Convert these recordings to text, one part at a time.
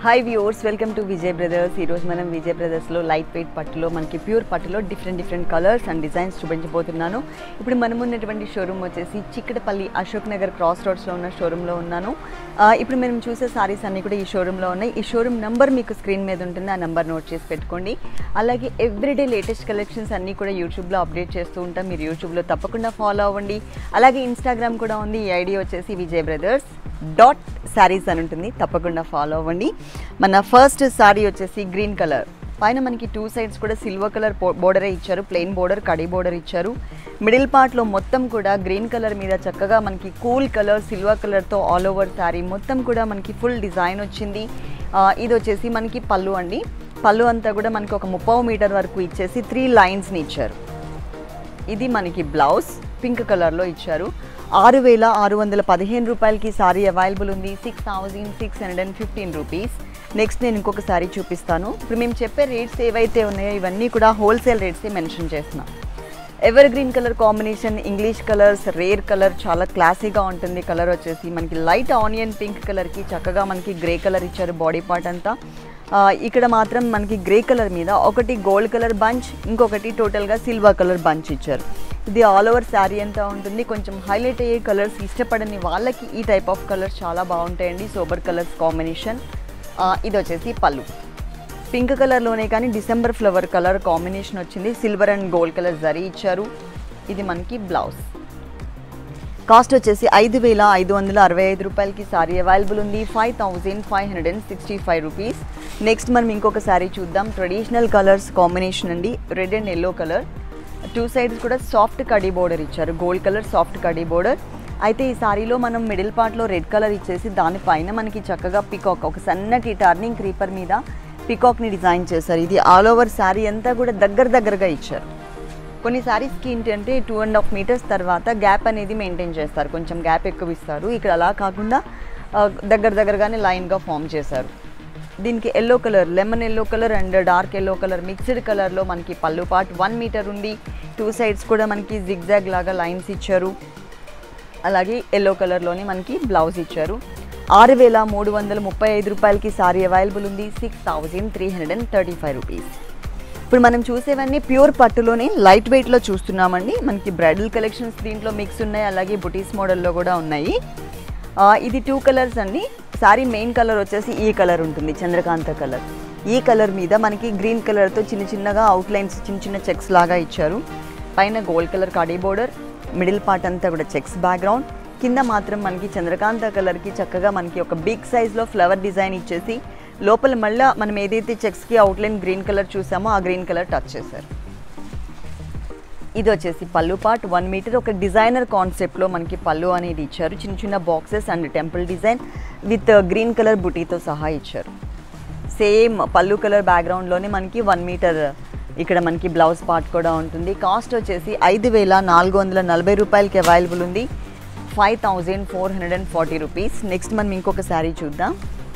hi viewers welcome to Vijay brothers ఈరోజు మనం Vijay బ్రదర్స్లో light weight పట్టులో మనకి ప్యూర్ పట్టులో different different colours and designs చూపించబోతున్నాను ఇప్పుడు మనం ఉన్నటువంటి షోరూమ్ వచ్చేసి చిక్కడపల్లి అశోక్ నగర్ క్రాస్ రోడ్స్లో ఉన్న షోరూంలో ఉన్నాను ఆ, ఇప్పుడు మనం చూసే సారీస్ అన్నీ కూడా ఈ షోరూంలో ఉన్నాయి ఈ షోరూమ్ నంబర్ మీకు స్క్రీన్ మీద ఉంటుంది ఆ నంబర్ నోట్ చేసి పెట్టుకోండి అలాగే ఎవ్రీడే లేటెస్ట్ కలెక్షన్స్ అన్నీ కూడా యూట్యూబ్లో అప్డేట్ చేస్తూ ఉంటాం మీరు యూట్యూబ్లో తప్పకుండా ఫాలో అవ్వండి అలాగే ఇన్స్టాగ్రామ్ కూడా ఉంది ఈ ఐడి వచ్చేసి విజయ్ బ్రదర్స్ డాట్ శారీస్ అని ఉంటుంది తప్పకుండా ఫాలో అవ్వండి మన ఫస్ట్ శారీ వచ్చేసి గ్రీన్ కలర్ పైన మనకి టూ సైడ్స్ కూడా సిల్వర్ కలర్ బోర్డరే ఇచ్చారు ప్లెయిన్ బోర్డర్ కడి బోర్డర్ ఇచ్చారు మిడిల్ పార్ట్లో మొత్తం కూడా గ్రీన్ కలర్ మీద చక్కగా మనకి కూల్ కలర్ సిల్వర్ కలర్తో ఆల్ ఓవర్ శారీ మొత్తం కూడా మనకి ఫుల్ డిజైన్ వచ్చింది ఆ, ఇది వచ్చేసి మనకి పళ్ళు అండి పళ్ళు అంతా కూడా మనకి ఒక ముప్పై మీటర్ వరకు ఇచ్చేసి త్రీ లైన్స్ని ఇచ్చారు ఇది మనకి బ్లౌజ్ పింక్ కలర్లో ఇచ్చారు ఆరు వేల ఆరు వందల పదిహేను రూపాయలకి సారీ అవైలబుల్ ఉంది six thousand six hundred and fifteen rupees next నేను ఇంకొక సారీ చూపిస్తాను ఇప్పుడు మేము చెప్పే రేట్స్ ఏవైతే ఉన్నాయో ఇవన్నీ కూడా హోల్సేల్ రేట్సే మెన్షన్ చేస్తున్నాం evergreen colour combination English colours rare colour చాలా క్లాసీగా ఉంటుంది కలర్ వచ్చేసి మనకి లైట్ ఆనియన్ పింక్ కలర్కి చక్కగా మనకి గ్రే కలర్ ఇచ్చారు బాడీ పార్ట్ అంతా ఆ, ఇక్కడ మాత్రం మనకి గ్రే కలర్ మీద ఒకటి గోల్డ్ కలర్ బంచ్ ఇంకొకటి టోటల్గా సిల్వర్ కలర్ బంచ్ ఇచ్చారు ఇది ఆల్ ఓవర్ శారీ అంతా ఉంటుంది కొంచెం హైలైట్ అయ్యే కలర్స్ ఇష్టపడని వాళ్ళకి ఈ టైప్ ఆఫ్ కలర్స్ చాలా బాగుంటాయండి సోబర్ కలర్స్ కాంబినేషన్ ఇది వచ్చేసి పళ్ళు పింక్ కలర్లోనే కానీ డిసెంబర్ ఫ్లవర్ కలర్ కాంబినేషన్ వచ్చింది silver and gold colour zari ఇచ్చారు ఇది మనకి బ్లౌజ్ కాస్ట్ వచ్చేసి ఐదు వేల ఐదు వందల అరవై ఐదు రూపాయలకి సారీ అవైలబుల్ ఉంది five thousand five hundred and sixty five rupees next మనం ఇంకొక సారీ చూద్దాం ట్రెడిషనల్ కలర్స్ కాంబినేషన్ అండి red and yellow colour two sides కూడా సాఫ్ట్ కడీ బోర్డర్ ఇచ్చారు గోల్డ్ కలర్ సాఫ్ట్ కడీ బోర్డర్ అయితే ఈ సారీలో మనం మిడిల్ పార్ట్లో రెడ్ కలర్ ఇచ్చేసి దానిపైన మనకి చక్కగా పికాక్ ఒక సన్నటి టర్నింగ్ క్రీపర్ మీద పికాక్ని డిజైన్ చేశారు ఇది ఆల్ ఓవర్ శారీ అంతా కూడా దగ్గర దగ్గరగా ఇచ్చారు కొన్ని శారీస్కి ఏంటంటే టూ అండ్ హాఫ్ మీటర్స్ తర్వాత గ్యాప్ అనేది మెయింటైన్ చేస్తారు కొంచెం గ్యాప్ ఎక్కువ ఇస్తారు ఇక్కడ అలా కాకుండా ఆ, దగ్గర దగ్గరగానే లైన్గా ఫామ్ చేశారు దీనికి yellow colour lemon yellow colour and dark yellow colour mixed కలర్లో మనకి పళ్ళు పార్ట్ వన్ మీటర్ ఉంది టూ సైడ్స్ కూడా మనకి జిగ్జాగ్ లాగా లైన్స్ ఇచ్చారు అలాగే ఎల్లో కలర్లోనే మనకి బ్లౌజ్ ఇచ్చారు ఆరు వేల మూడు వందల ముప్పై ఐదు రూపాయలకి సారీ అవైలబుల్ ఉంది six thousand three hundred and thirty five rupees ఇప్పుడు మనం చూసేవన్నీ ప్యూర్ పట్టులోనే లైట్ వెయిట్లో చూస్తున్నామండి మనకి బ్రైడల్ కలెక్షన్స్ దీంట్లో మిక్స్ ఉన్నాయి అలాగే బుటీస్ మోడల్లో కూడా ఉన్నాయి ఆ, ఇది టూ కలర్స్ అండి సారీ మెయిన్ కలర్ వచ్చేసి ఈ కలర్ ఉంటుంది చంద్రకాంత కలర్ ఈ కలర్ మీద మనకి గ్రీన్ కలర్తో చిన్న చిన్నగా అవుట్లైన్స్ చిన్న చిన్న చెక్స్ లాగా ఇచ్చారు పైన గోల్డ్ కలర్ కడీ బోర్డర్ మిడిల్ పార్ట్ అంతా కూడా చెక్స్ బ్యాక్గ్రౌండ్ కింద మాత్రం మనకి చంద్రకాంత కలర్కి చక్కగా మనకి ఒక బిగ్ సైజ్లో ఫ్లవర్ డిజైన్ ఇచ్చేసి లోపల మళ్ళీ మనం ఏదైతే చెక్స్కి అవుట్లైన్ గ్రీన్ కలర్ చూసామో ఆ గ్రీన్ కలర్ టచ్ చేశారు ఇది వచ్చేసి పళ్ళు పార్ట్ వన్ మీటర్ ఒక డిజైనర్ కాన్సెప్ట్లో మనకి పళ్ళు అనేది ఇచ్చారు చిన్న చిన్న boxes and temple design with green colour బుటీతో సహా ఇచ్చారు సేమ్ పళ్ళు కలర్ బ్యాక్గ్రౌండ్లోనే మనకి వన్ మీటర్ ఇక్కడ మనకి బ్లౌజ్ పార్ట్ కూడా ఉంటుంది కాస్ట్ వచ్చేసి ఐదు వేల నాలుగు వందల నలభై రూపాయలకి అవైలబుల్ ఉంది five thousand four hundred and forty rupees next మనం ఇంకొక శారీ చూద్దాం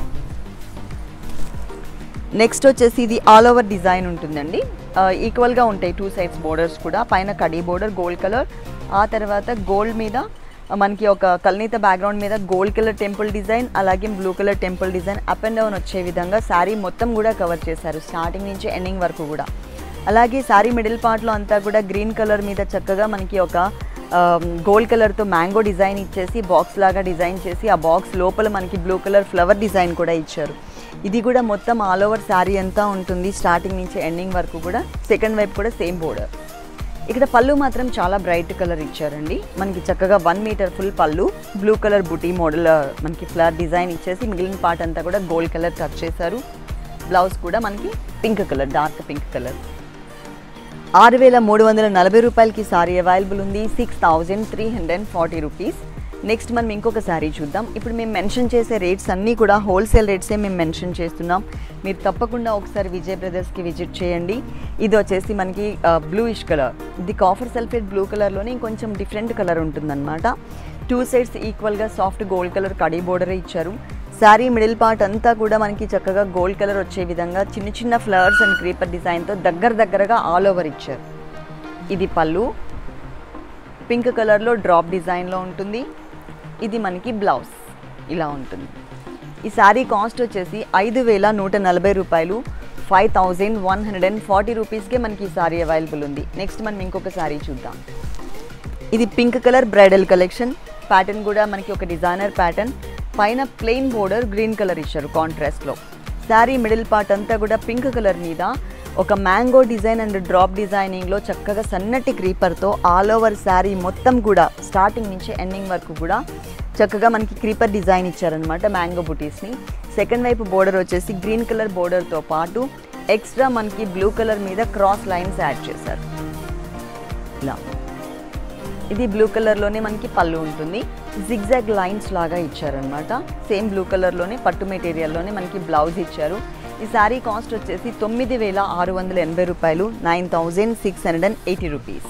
నెక్స్ట్ వచ్చేసి ఇది ఆల్ ఓవర్ డిజైన్ ఉంటుందండి ఈక్వల్గా ఉంటాయి టూ సైడ్స్ బోర్డర్స్ కూడా పైన కడీ బోర్డర్ గోల్డ్ కలర్ ఆ తర్వాత గోల్డ్ మీద ఆ, మనకి ఒక కల్నీత బ్యాక్గ్రౌండ్ మీద గోల్డ్ కలర్ టెంపుల్ డిజైన్ అలాగే blue colour temple design up and down వచ్చే విధంగా శారీ మొత్తం కూడా కవర్ చేశారు స్టార్టింగ్ నుంచి ఎండింగ్ వరకు కూడా అలాగే శారీ మిడిల్ పార్ట్లో అంతా కూడా గ్రీన్ కలర్ మీద చక్కగా మనకి ఒక గోల్డ్ కలర్తో మ్యాంగో డిజైన్ ఇచ్చేసి బాక్స్ లాగా డిజైన్ చేసి ఆ బాక్స్ లోపల మనకి బ్లూ కలర్ ఫ్లవర్ డిజైన్ కూడా ఇచ్చారు ఇది కూడా మొత్తం ఆల్ ఓవర్ శారీ అంతా ఉంటుంది స్టార్టింగ్ నుంచి ఎండింగ్ వరకు కూడా సెకండ్ వైపు కూడా సేమ్ బోర్డర్ ఇక్కడ పళ్ళు మాత్రం చాలా బ్రైట్ కలర్ ఇచ్చారండి మనకి చక్కగా వన్ మీటర్ ఫుల్ పళ్ళు బ్లూ కలర్ బుటీ మోడల్ మనకి ఫ్లవర్ డిజైన్ ఇచ్చేసి మిగిలిన పార్ట్ అంతా కూడా గోల్డ్ కలర్ టచ్ చేశారు బ్లౌజ్ కూడా మనకి pink colour dark pink colour ఆరు వేల మూడు వందల నలభై రూపాయలకి సారీ అవైలబుల్ ఉంది six thousand three hundred and forty rupees next మనం ఇంకొక సారీ చూద్దాం ఇప్పుడు మేము మెన్షన్ చేసే రేట్స్ అన్నీ కూడా హోల్సేల్ రేట్సే మేము మెన్షన్ చేస్తున్నాం మీరు తప్పకుండా ఒకసారి విజయ్ బ్రదర్స్కి విజిట్ చేయండి ఇది వచ్చేసి మనకి బ్లూయిష్ కలర్ ఇది కాఫర్ సల్ఫేట్ బ్లూ కలర్లోనే ఇంకొంచెం డిఫరెంట్ కలర్ ఉంటుందన్నమాట టూ సైడ్స్ ఈక్వల్గా సాఫ్ట్ గోల్డ్ కలర్ కడీ బోర్డరే ఇచ్చారు శారీ మిడిల్ పార్ట్ అంతా కూడా మనకి చక్కగా గోల్డ్ కలర్ వచ్చే విధంగా చిన్న చిన్న ఫ్లవర్స్ అండ్ క్రీపర్ డిజైన్తో దగ్గర దగ్గరగా ఆల్ ఓవర్ ఇచ్చారు ఇది పళ్ళు పింక్ కలర్లో డ్రాప్ డిజైన్లో ఉంటుంది ఇది మనకి బ్లౌజ్ ఇలా ఉంటుంది ఈ శారీ కాస్ట్ వచ్చేసి ఐదు వేల నూట నలభై రూపాయలు five thousand one hundred and forty రూపీస్కే మనకి ఈ శారీ అవైలబుల్ ఉంది నెక్స్ట్ మనం ఇంకొక శారీ చూద్దాం ఇది pink colour bridal collection pattern కూడా మనకి ఒక డిజైనర్ ప్యాటర్న్ పైన ప్లెయిన్ బోర్డర్ గ్రీన్ కలర్ ఇచ్చారు కాంట్రాస్ట్లో శారీ మిడిల్ పార్ట్ అంతా కూడా పింక్ కలర్ మీద ఒక మ్యాంగో డిజైన్ అండ్ డ్రాప్ డిజైనింగ్లో చక్కగా సన్నటి క్రీపర్తో ఆల్ ఓవర్ శారీ మొత్తం కూడా స్టార్టింగ్ నుంచి ఎండింగ్ వరకు కూడా చక్కగా మనకి క్రీపర్ డిజైన్ ఇచ్చారనమాట మ్యాంగో బుటీస్ని సెకండ్ వైపు బోర్డర్ వచ్చేసి గ్రీన్ కలర్ బోర్డర్తో పాటు ఎక్స్ట్రా మనకి బ్లూ కలర్ మీద క్రాస్ లైన్స్ యాడ్ చేశారు ఇలా ఇది బ్లూ కలర్లోనే మనకి పళ్ళు ఉంటుంది జిగ్జాగ్ లైన్స్ లాగా ఇచ్చారనమాట సేమ్ బ్లూ కలర్లోనే పట్టు మెటీరియల్లోనే మనకి బ్లౌజ్ ఇచ్చారు ఈ శారీ కాస్ట్ వచ్చేసి తొమ్మిది వేల ఆరు వందల ఎనభై రూపాయలు nine thousand six hundred and eighty rupees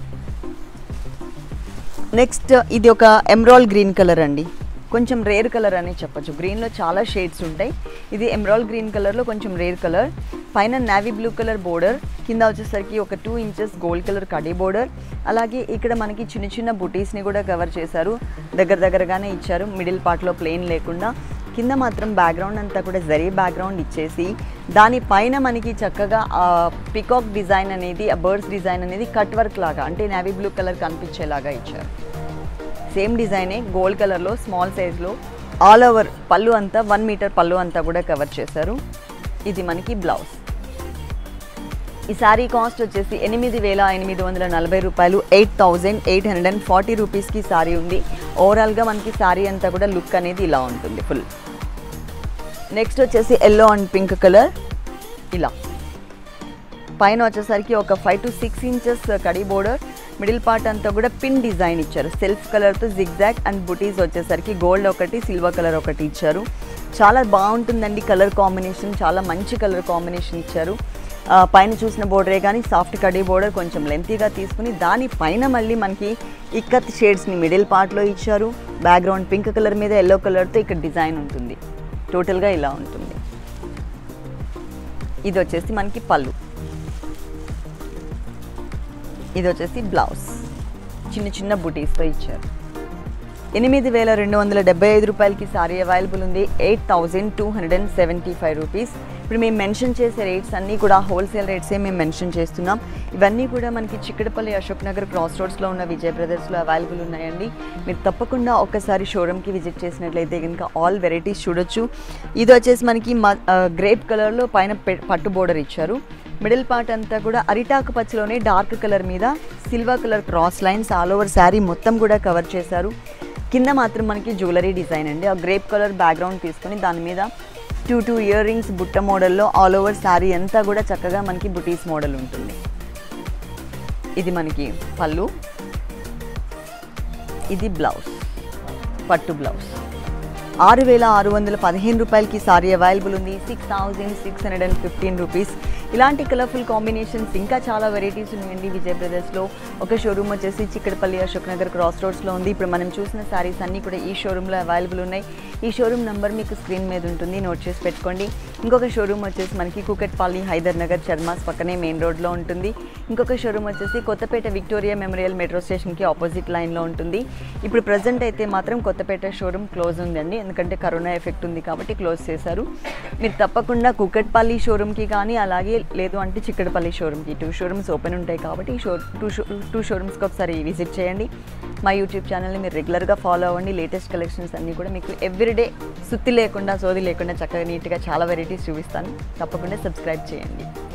next ఇది ఒక ఎమ్రాల్ గ్రీన్ కలర్ అండి కొంచెం రేర్ కలర్ అని చెప్పొచ్చు గ్రీన్లో చాలా షేడ్స్ ఉంటాయి ఇది ఎమ్రాల్ గ్రీన్ కలర్లో కొంచెం రేర్ కలర్ పైన నావీ బ్లూ కలర్ బోర్డర్ కింద వచ్చేసరికి ఒక టూ ఇంచెస్ గోల్డ్ కలర్ కడీ బోర్డర్ అలాగే ఇక్కడ మనకి చిన్న చిన్న బుటీస్ని కూడా కవర్ చేశారు దగ్గర దగ్గరగానే ఇచ్చారు మిడిల్ పార్ట్లో ప్లెయిన్ లేకుండా కింద మాత్రం బ్యాక్గ్రౌండ్ అంతా కూడా జరీ బ్యాక్గ్రౌండ్ ఇచ్చేసి దానిపైన మనకి చక్కగా పికాక్ డిజైన్ అనేది ఆ బర్డ్స్ డిజైన్ అనేది కట్ వర్క్ లాగా అంటే నావీ బ్లూ కలర్ కనిపించేలాగా ఇచ్చారు సేమ్ డిజైనే గోల్డ్ కలర్లో స్మాల్ సైజ్లో ఆల్ ఓవర్ పళ్ళు అంతా వన్ మీటర్ పళ్ళు అంతా కూడా కవర్ చేశారు ఇది మనకి బ్లౌజ్ ఈ శారీ కాస్ట్ వచ్చేసి ఎనిమిది వేల ఎనిమిది వందల నలభై రూపాయలు eight thousand eight hundred and forty రూపీస్కి శారీ ఉంది ఓవరాల్గా మనకి శారీ అంతా కూడా లుక్ అనేది ఇలా ఉంటుంది ఫుల్ నెక్స్ట్ వచ్చేసి ఎల్లో అండ్ పింక్ కలర్ ఇలా పైన వచ్చేసరికి ఒక ఫైవ్ టు సిక్స్ ఇంచెస్ కడీ బోర్డర్ మిడిల్ పార్ట్ అంతా కూడా పిన్ డిజైన్ ఇచ్చారు సెల్ఫ్ కలర్తో జిగ్జాగ్ అండ్ బుటీస్ వచ్చేసరికి గోల్డ్ ఒకటి సిల్వర్ కలర్ ఒకటి ఇచ్చారు చాలా బాగుంటుందండి కలర్ కాంబినేషన్ చాలా మంచి కలర్ కాంబినేషన్ ఇచ్చారు ఆ, పైన చూసిన బోర్డరే కానీ సాఫ్ట్ కడీ బోర్డర్ కొంచెం లెంతీగా తీసుకుని దానిపైన మళ్ళీ మనకి ఇక్కత్ షేడ్స్ని మిడిల్ పార్ట్లో ఇచ్చారు బ్యాక్గ్రౌండ్ పింక్ కలర్ మీద ఎల్లో కలర్తో ఇక్కడ డిజైన్ ఉంటుంది టోటల్గా ఇలా ఉంటుంది ఇది వచ్చేసి మనకి పళ్ళు ఇది వచ్చేసి బ్లౌజ్ చిన్న చిన్న బుటీస్తో ఇచ్చారు ఎనిమిది వేల రెండు వందల డెబ్బై ఐదు రూపాయలకి సారీ అవైలబుల్ ఉంది eight thousand two hundred and seventy five rupees ఇప్పుడు మేము మెన్షన్ చేసే రేట్స్ అన్నీ కూడా హోల్సేల్ రేట్సే మేము మెన్షన్ చేస్తున్నాం ఇవన్నీ కూడా మనకి చిక్కడపల్లి అశోక్ నగర్ క్రాస్ రోడ్స్లో ఉన్న విజయ్ బ్రదర్స్లో అవైలబుల్ ఉన్నాయండి మీరు తప్పకుండా ఒక్కసారి షోరూమ్కి విజిట్ చేసినట్లయితే కనుక ఆల్ వెరైటీస్ చూడొచ్చు ఇది వచ్చేసి మనకి గ్రేప్ కలర్లో పైన పె- పట్టు బోర్డర్ ఇచ్చారు మిడిల్ పార్ట్ అంతా కూడా అరిటాకు పచ్చలోనే డార్క్ కలర్ మీద silver colour cross lines all over sari మొత్తం కూడా కవర్ చేశారు కింద మాత్రం మనకి జ్యువెలరీ డిజైన్ అండి ఆ గ్రేప్ కలర్ బ్యాక్గ్రౌండ్ తీసుకొని దాని మీద టూ టూ ఇయర్ రింగ్స్ బుట్ట మోడల్లో ఆల్ ఓవర్ శారీ అంతా కూడా చక్కగా మనకి బుటీస్ మోడల్ ఉంటుంది ఇది మనకి పళ్ళు ఇది బ్లౌజ్ పట్టు బ్లౌజ్ ఆరు వేల ఆరు వందల పదిహేను రూపాయలకి సారీ అవైలబుల్ ఉంది six thousand six hundred and fifteen rupees ఇలాంటి కలర్ఫుల్ కాంబినేషన్స్ ఇంకా చాలా వెరైటీస్ ఉన్నాయండి విజయ్ బ్రదర్స్లో ఒక షోరూమ్ వచ్చేసి చిక్కడపల్లి అశోక్ నగర్ క్రాస్ రోడ్స్లో ఉంది ఇప్పుడు మనం చూసిన శారీస్ అన్నీ కూడా ఈ షోరూంలో అవైలబుల్ ఉన్నాయి ఈ షోరూమ్ నెంబర్ మీకు స్క్రీన్ మీద ఉంటుంది నోట్ చేసి పెట్టుకోండి ఇంకొక షోరూమ్ వచ్చేసి మనకి కూకట్పల్లి హైదర్ నగర్ చర్మాస్ పక్కనే మెయిన్ రోడ్లో ఉంటుంది ఇంకొక షోరూమ్ వచ్చేసి కొత్తపేట విక్టోరియా మెమోరియల్ మెట్రో స్టేషన్కి ఆపోజిట్ లైన్లో ఉంటుంది ఇప్పుడు ప్రజెంట్ అయితే మాత్రం కొత్తపేట షోరూమ్ క్లోజ్ ఉందండి ఎందుకంటే కరోనా ఎఫెక్ట్ ఉంది కాబట్టి క్లోజ్ చేశారు మీరు తప్పకుండా కుకట్పల్లి షోరూమ్కి కానీ అలాగే లేదు అంటే చిక్కడపల్లి షోరూమ్కి టూ షోరూమ్స్ ఓపెన్ ఉంటాయి కాబట్టి ఈ షో టూ షో టూ షోరూమ్స్కి ఒకసారి విజిట్ చేయండి మా యూట్యూబ్ ఛానల్ని మీరు రెగ్యులర్గా ఫాలో అవ్వండి లేటెస్ట్ కలెక్షన్స్ అన్నీ కూడా మీకు ఎవ్రీడే సుత్తి లేకుండా సోది లేకుండా చక్కగా నీట్గా చాలా వెరైటీస్ చూపిస్తాను తప్పకుండా సబ్స్క్రైబ్ చేయండి